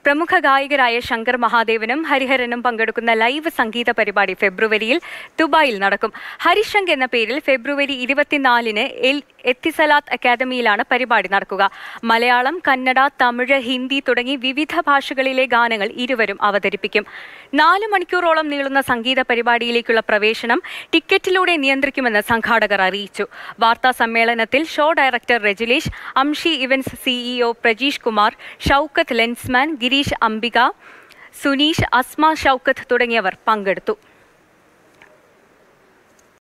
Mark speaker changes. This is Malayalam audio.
Speaker 1: പ്രമുഖ ഗായകരായ ശങ്കർ മഹാദേവനും ഹരിഹരനും പങ്കെടുക്കുന്ന ലൈവ് സംഗീത പരിപാടി ഫെബ്രുവരിയിൽ ദുബായിൽ നടക്കും ഹരിശങ്ക് എന്ന പേരിൽ ഫെബ്രുവരി ഇരുപത്തിനാലിന് എൽ എത്തിസലാത്ത് അക്കാദമിയിലാണ് പരിപാടി നടക്കുക മലയാളം കന്നഡ തമിഴ് ഹിന്ദി തുടങ്ങി വിവിധ ഭാഷകളിലെ ഗാനങ്ങൾ ഇരുവരും അവതരിപ്പിക്കും നാല് മണിക്കൂറോളം നീളുന്ന സംഗീത പരിപാടിയിലേക്കുള്ള പ്രവേശനം ടിക്കറ്റിലൂടെ നിയന്ത്രിക്കുമെന്ന് സംഘാടകർ അറിയിച്ചു വാർത്താ സമ്മേളനത്തിൽ show director Rajilesh Amshi events CEO Prajeesh Kumar Shoukath Lensman Girish Ambika Suneesh Asma Shoukath തുടങ്ങിയവർ പങ്കെടുത്തു